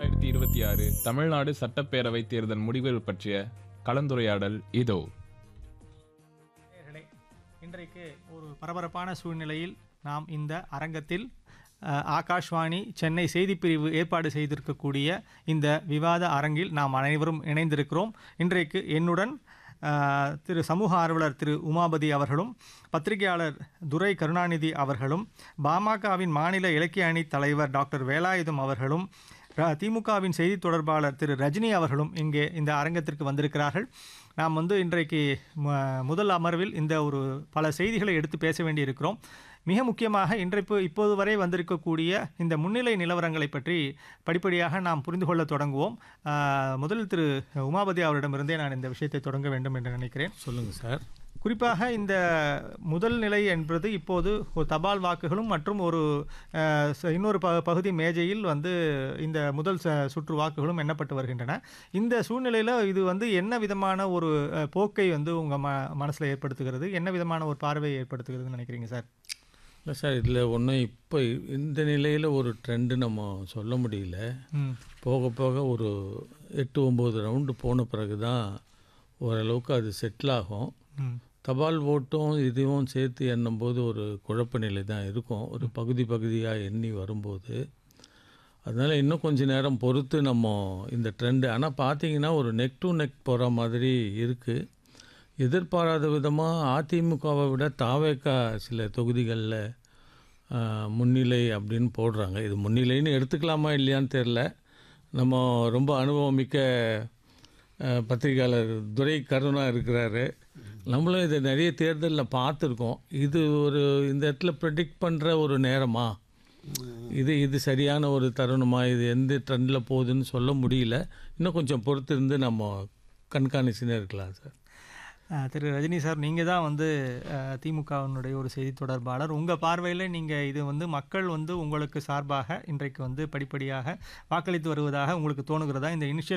இரண்டாயிரத்தி இருபத்தி ஆறு தமிழ்நாடு சட்டப்பேரவை தேர்தல் முடிவுகள் பற்றிய கலந்துரையாடல் இதோ நேயர்களே இன்றைக்கு ஒரு பரபரப்பான சூழ்நிலையில் நாம் இந்த அரங்கத்தில் அஹ், ஆகாஷ்வாணி சென்னை செய்திப்பிரிவு ஏற்பாடு செய்திருக்கக்கூடிய இந்த விவாத அரங்கில் நாம் அனைவரும் இணைந்திருக்கிறோம் இன்றைக்கு என்னுடன் அஹ், திரு சமூக ஆர்வலர் திரு உமாபதி அவர்களும் பத்திரிகையாளர் துரை கருணாநிதி அவர்களும் பாமகவின் மாநில இலக்கிய அணி தலைவர் டாக்டர் வேலாயுதம் அவர்களும் ர- திமுகவின் செய்தி தொடர்பாளர் திரு ரஜினி அவர்களும் இங்கே இந்த அரங்கத்திற்கு வந்திருக்கிறார்கள் நாம் வந்து இன்றைக்கு ம- முதல் அமர்வில் இந்த ஒரு பல செய்திகளை எடுத்து பேச வேண்டியிருக்கிறோம் மிக முக்கியமாக இன்றைப்பு இப்போது வரை வந்திருக்கக்கூடிய இந்த முன்னிலை நிலவரங்களை பற்றி படிப்படியாக நாம் புரிந்து கொள்ள தொடங்குவோம் ஆஹ், முதலில் திரு உமாபதி அவரிடமிருந்தே நான் இந்த விஷயத்தை தொடங்க வேண்டும் என்று நினைக்கிறேன் சொல்லுங்கள் சார் குறிப்பாக இந்த முதல் நிலை என்பது இப்போது ஒரு தபால் வாக்குகளும் மற்றும் ஒரு அஹ், ச- இன்னொரு ப பகுதி மேஜையில் வந்து இந்த முதல் ச சுற்று வாக்குகளும் எண்ணப்பட்டு வருகின்றன இந்த சூழ்நிலையில் இது வந்து என்ன விதமான ஒரு அஹ், போக்கை வந்து உங்கள் ம மனசில் ஏற்படுத்துகிறது என்ன விதமான ஒரு பார்வையை ஏற்படுத்துகிறதுன்னு நினைக்கிறீங்க சார் இல்லை சார் இதில் ஒன்றும் இப்போ இந்த நிலையில் ஒரு ட்ரெண்டு நம்ம சொல்ல முடியல ம் போக போக ஒரு எட்டு ஒம்பது ரவுண்டு போன பிறகு தான் ஓரளவுக்கு அது செட்டில் ஆகும் ம் தபால் ஓட்டும் இதுவும் சேர்த்து எண்ணும்போது ஒரு குழப்ப நிலை தான் இருக்கும் ஒரு பகுதி பகுதியாக எண்ணி வரும்போது அதனால் இன்னும் கொஞ்ச நேரம் பொறுத்து நம்ம இந்த ட்ரெண்டு ஆனால் பார்த்தீங்கன்னா ஒரு நெக் டு நெக் போகிற மாதிரி இருக்குது எதிர்பாராத விதமாக அதிமுகவை விட தாவேக்கா சில தொகுதிகளில் முன்னிலை அப்படின்னு போடுறாங்க இது முன்னிலைன்னு எடுத்துக்கலாமா இல்லையான்னு தெரில நம்ம ரொம்ப அனுபவமிக்க அஹ், பத்திரிகையாளர் துரை கருணா இருக்கிறாரு நம்மளும் இதை நிறைய தேர்தலில் பார்த்துருக்கோம் இது ஒரு இந்த இடத்துல ப்ரெடிக்ட் பண்ணுற ஒரு நேரமா இது இது சரியான ஒரு தருணமா இது எந்த ட்ரெண்டில் போகுதுன்னு சொல்ல முடியல இன்னும் கொஞ்சம் பொறுத்து இருந்து நம்ம கண்காணிச்சுனே இருக்கலாம் சார் அஹ், திரு ரஜினி சார் நீங்கள் தான் வந்து அஹ், திமுகவினுடைய ஒரு செய்தி தொடர்பாளர் உங்கள் பார்வையில் நீங்கள் இது வந்து மக்கள் வந்து உங்களுக்கு சார்பாக இன்றைக்கு வந்து படிப்படியாக வாக்களித்து வருவதாக உங்களுக்கு தோணுகிறதா இந்த இனிஷியல்